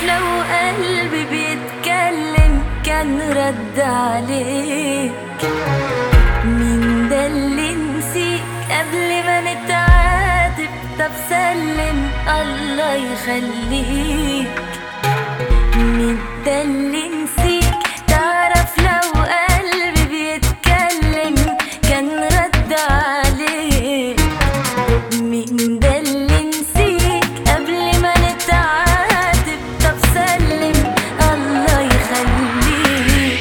لو قلبي بيتكلم كان رد عليك مين ده اللي نسيك قبل ما نتعاتب طب سلم الله يخليك مين ده اللي نسيك تعرف لو قلبي بيتكلم كان رد عليك مين ده اللي نسيك قبل ما نتعاتب طب سلم الله يخليك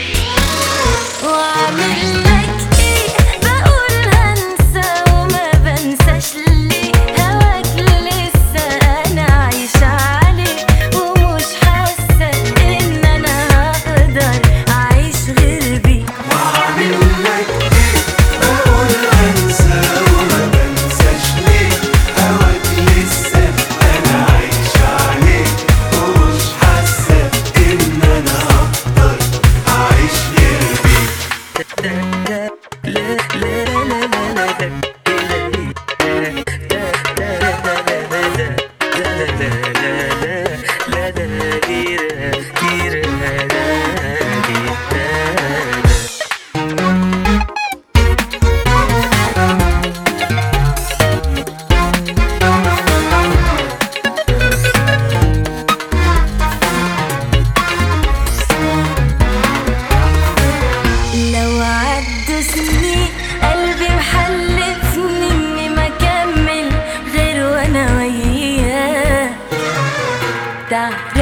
واعمل لك ايه بقول هنسى وما بنساش ليه هواك لسه انا عايشة عليه ومش حاسة ان انا هقدر اعيش غير بيه وأعمل لك إيه بقول أنسى وما بنساش ليه هواك لسه أنا عايش عليه ومش حاسة إن أنا أقدر أعيش غير بيك لو عدوا سنين قلبي محلفني اني ما اكمل غير وانا وياه تعرف